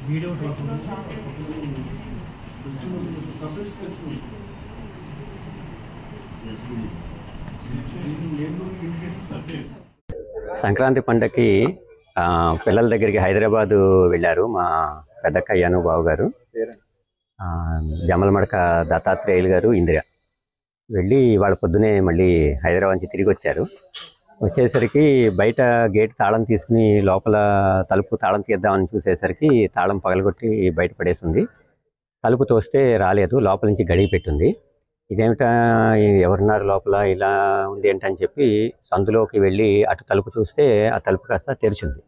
Video Sankranti పండగకి ఆ, పిల్లల దగ్గరికి హైదరాబాద్ వెళ్ళారు మా పెద్దక్కయ్యను బాబు గారు ఆ, జమలమడక దత్తాత్రేయులు గారు ఇందిర వెళ్ళి వాళ్ళ పొద్దునే మళ్ళీ హైదరాబాద్ నుంచి తిరిగి వచ్చారు వచ్చేసరికి బయట గేట్ తాళం తీసుకుని లోపల తలుపు తాళం తీద్దామని చూసేసరికి తాళం పగలగొట్టి బయట పడేసింది తలుపు తోస్తే రాలేదు లోపల నుంచి గడియ పెట్టింది ఇదేమిటా ఎవరున్నారు లోపల ఇలా ఉంది ఏంటని చెప్పి సందులోకి వెళ్ళి అటు తలుపు చూస్తే ఆ తలుపు కాస్త తెరిచింది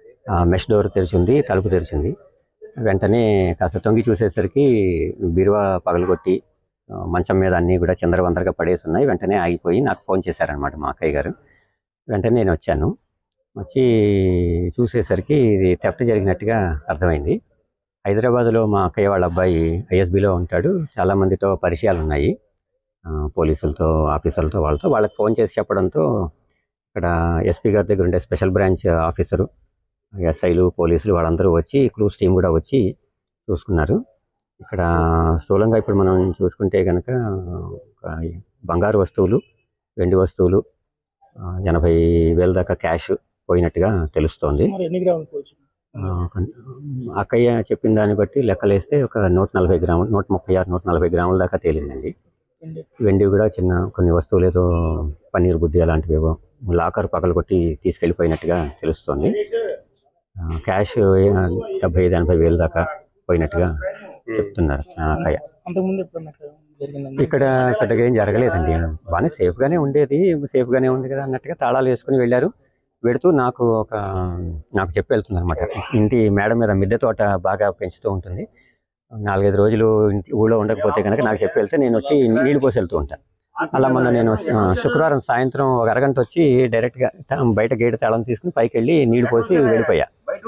ఆ మెష్ డోర్ తెరిచింది తలుపు తెరిచింది వెంటనే కాస్త తొంగి చూసేసరికి బీరువా పగలగొట్టి ఆ, మంచం మీద అన్నీ కూడా చిందరవందరగా పడేసి ఉన్నాయి వెంటనే ఆగిపోయి నాకు ఫోన్ చేశారనమాట మా అక్కయ్య గారు వెంటనే నేను వచ్చాను వచ్చి చూసేసరికి ఇది థెఫ్ట్ జరిగినట్టుగా అర్థమైంది హైదరాబాద్లో మా అక్కయ్య వాళ్ళ అబ్బాయి ఐఎస్బిలో ఉంటాడు చాలా మందితో పరిచయాలు ఉన్నాయి ఆ, పోలీసులతో ఆఫీసర్లతో వాళ్ళతో వాళ్ళకి ఫోన్ చేసి చెప్పడంతో ఇక్కడ ఎస్పీ గారి దగ్గర ఉండే స్పెషల్ బ్రాంచ్ ఆఫీసరు ఎస్ఐలు పోలీసులు వాళ్ళందరూ వచ్చి క్లూస్ టీం కూడా వచ్చి చూసుకున్నారు ఇక్కడ స్థూలంగా ఇప్పుడు మనం చూసుకుంటే కనుక ఒక బంగారు వస్తువులు వెండి వస్తువులు ఆ, ఎనభై వేల దాకా క్యాష్ పోయినట్టుగా తెలుస్తోంది మరి ఎన్ని గ్రాములు పోవచ్చు ఆ, ఒక- అక్కయ్య చెప్పిన దాన్ని బట్టి లెక్కలేస్తే ఒక నూట నలభై గ్రాములు నూట ముప్పై ఆరు నూట నలభై గ్రాముల దాకా తేలిందండి వెండి. వెండి కూడా చిన్న కొన్ని వస్తువులు ఏదో పన్నీర్ బుద్ధి అలాంటివి ఏవో లాకర్ పగలగొట్టి తీసుకెళ్ళిపోయినట్టుగా తెలుస్తోంది ఆ, క్యాష్ ఏ- డెబ్బై ఐదు ఎనభై వేలు దాకా పోయినట్టుగా చెప్తున్నారు ఆ, అక్కయ్య అంతకుముందు ఎప్పుడన్నా అట్లా జరిగిందండి ఇక్కడ పెద్దగా ఏం జరగలేదండి బాగానే సేఫ్గానే ఉండేది సేఫ్గానే ఉంది కదా అన్నట్టుగా తాళాలు వేసుకుని వెళ్ళారు వెడుతూ నాకు ఒక నాకు చెప్పి వెళ్తుంది అనమాట ఇంటి మేడ మీద మిద్దె తోట బాగా పెంచుతూ ఉంటుంది నాలుగైదు రోజులు ఇంటి ఊళ్ళో ఉండకపోతే కనుక నాకు చెప్పి వెళ్తే నేను వచ్చి నీళ్లు పోసి వెళ్తూ ఉంటాను అలా మొన్న నేను ఆ, శుక్రవారం సాయంత్రం ఒక అరగంట వచ్చి డైరెక్ట్గా తా- బయట గేట్ తాళం తీసుకుని పైకి వెళ్ళి నీళ్లు పోసి వెళ్ళిపోయా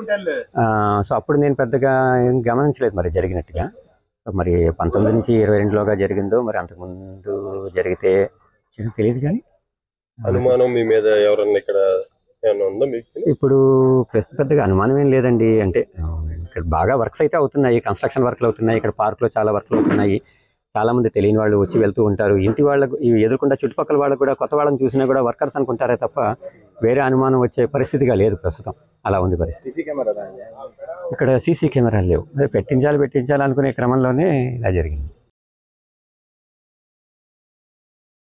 ఆ, సో అప్పుడు నేను పెద్దగా ఏం గమనించలేదు మరి జరిగినట్టుగా మరి పంతొమ్మిది నుంచి ఇరవై రెండులోగా జరిగిందో మరి అంతకుముందు జరిగితే తెలియదు కానీ అనుమానం మీ మీద ఎవరన్నా ఇక్కడ ఏమన్నా ఉందా మీకు ఇప్పుడు ప్రస్తుతం పెద్దగా అనుమానం ఏం లేదండి అంటే ఆ, ఇక్కడ బాగా వర్క్స్ అయితే అవుతున్నాయి కన్స్ట్రక్షన్ వర్క్లు అవుతున్నాయి ఇక్కడ పార్క్లో చాలా వర్క్లు అవుతున్నాయి చాలా మంది తెలియని వాళ్ళు వచ్చి వెళ్తూ ఉంటారు ఇంటి వాళ్ళకు ఈ ఎదుర్కొంటే చుట్టుపక్కల వాళ్ళకు కూడా కొత్త వాళ్ళని చూసినా కూడా వర్కర్స్ అనుకుంటారే తప్ప వేరే అనుమానం వచ్చే పరిస్థితిగా లేదు ప్రస్తుతం అలా ఉంది పరిస్థితి సీసీ కెమెరా ఇక్కడ సీసీ కెమెరాలు లేవు అదే పెట్టించాలి పెట్టించాలి అనుకునే క్రమంలోనే ఇలా జరిగింది